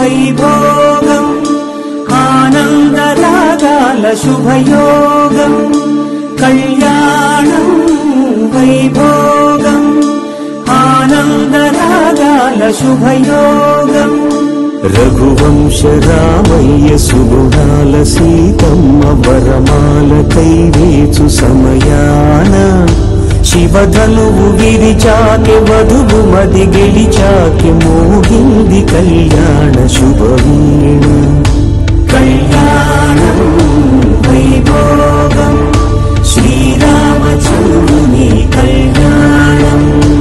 వైభోగం ఆనందరాగాల శుభయోగం కళ్యాణం వైభోగం ఆనందరాగాల శుభయోగం రఘువంశ రామయ్య సుగుణాల సీతమ్మ వరమాల కైవేచు సమయాన శివధనువు విరిచాకె వధువు మది గెలిచాకె మోగింది కళ్యాణ శుభవీణ కళ్యాణం వైభోగం శ్రీరామచంద్రుని కళ్యాణం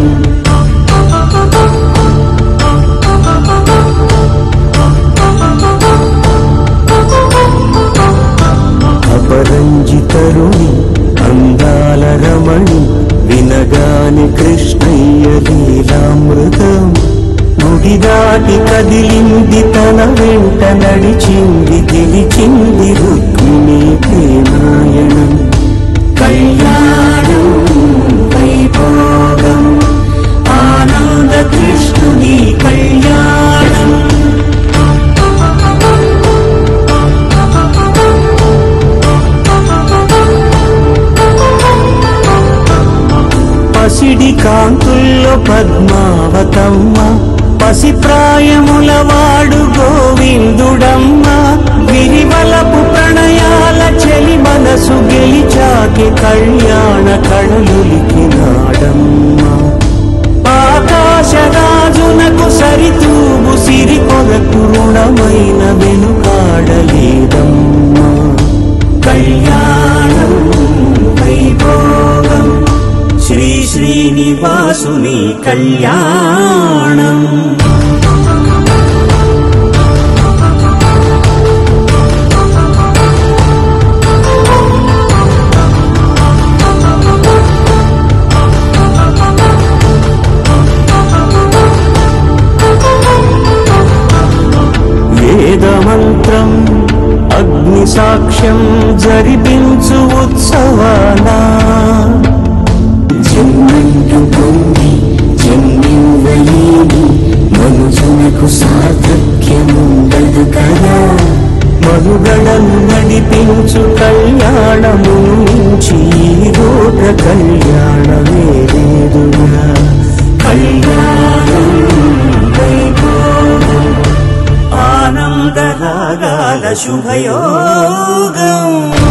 అపరంజితరుణి అందాల రమణి వినగాని కృష్ణయ్య లీలామృతం గుడి దాటి కదిలింది తన వెంట నడిచింది గెలిచింది రుక్మిణి ప్రేమాయణం కళ్యాణం వైభోగం ఆనంద కృష్ణుని కళ్యాణం పసిడి కాంతుల్లో పద్మావతమ్మ పసి ప్రాయముల వాడు గోవిందుడమ్మ విరివలపు ప్రణయాల చెలి మనసు గెలిచాకి కళ్యాణ కళలులికినాడమ్మ ఆకాశరాజునకు సరితూగు సిరి కొరకు రుణమైన వెనుకాడలేదమ్మా కళ్యాణం వైభోగం శ్రీ శ్రీనివాసుని కళ్యాణం వేదమంత్రం అగ్ని సాక్ష్యం జరిపించు ఉత్సవానా జన్మంటు పొంది జన్మింవలేని మనుజునకు సార్థక్యముండదు కదా మనుగడను నడిపించు కళ్యాణము నుంచి రోట కళ్యాణమే లేదుగా కళ్యాణం వైభోగం ఆనందరాగాల శుభయోగం